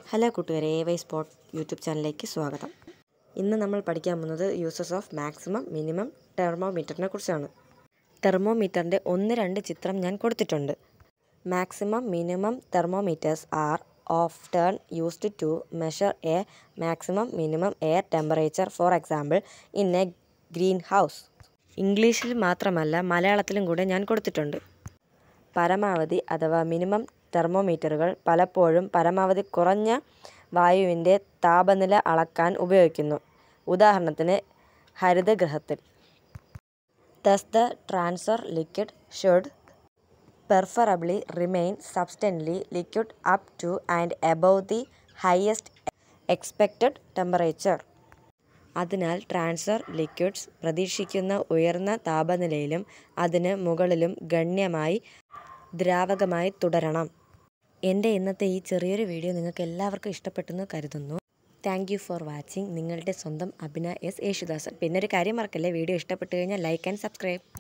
hello കൂട്ടുകാരെ A Y spot YouTube ചാനലിലേക്ക് സ്വാഗതം ഇന്ന് നമ്മൾ പഠിക്കാൻ പോകുന്നത് യൂസസ് ഓഫ് മാക്സിമം മിനിമം തെർമോമീറ്ററിനെ കുറിച്ചാണ് തെർമോമീറ്ററിൻ്റെ ഒന്ന് രണ്ട് ചിത്രം ഞാൻ കൊടുത്തിട്ടുണ്ട് maximum minimum thermometers are of turn used to measure a maximum minimum air temperature for example in a greenhouse ഇംഗ്ലീഷിൽ മാത്രമല്ല മലയാളത്തിലും കൂടെ ഞാൻ കൊടുത്തിട്ടുണ്ട് പരമാവധി അഥവാ മിനിമം തെർമോമീറ്ററുകൾ പലപ്പോഴും പരമാവധി കുറഞ്ഞ വായുവിൻ്റെ താപനില അളക്കാൻ ഉപയോഗിക്കുന്നു ഉദാഹരണത്തിന് ഹരിതഗൃഹത്തിൽ thus the transfer liquid should preferably remain substantially liquid up to and above the highest expected temperature അതിനാൽ ട്രാൻസ്ഫർ ലിക്വിഡ്സ് പ്രതീക്ഷിക്കുന്ന ഉയർന്ന താപനിലയിലും അതിന് മുകളിലും ഗണ്യമായി ദ്രാവകമായി തുടരണം എൻ്റെ ഇന്നത്തെ ഈ ചെറിയൊരു വീഡിയോ നിങ്ങൾക്ക് എല്ലാവർക്കും ഇഷ്ടപ്പെട്ടെന്ന് കരുതുന്നു താങ്ക് യു ഫോർ വാച്ചിങ് നിങ്ങളുടെ സ്വന്തം അഭിന എസ് യേശുദാസൻ പിന്നെ ഒരു കാര്യം മറക്കല്ലേ വീഡിയോ ഇഷ്ടപ്പെട്ട് കഴിഞ്ഞാൽ ലൈക്ക് ആൻഡ് സബ്സ്ക്രൈബ്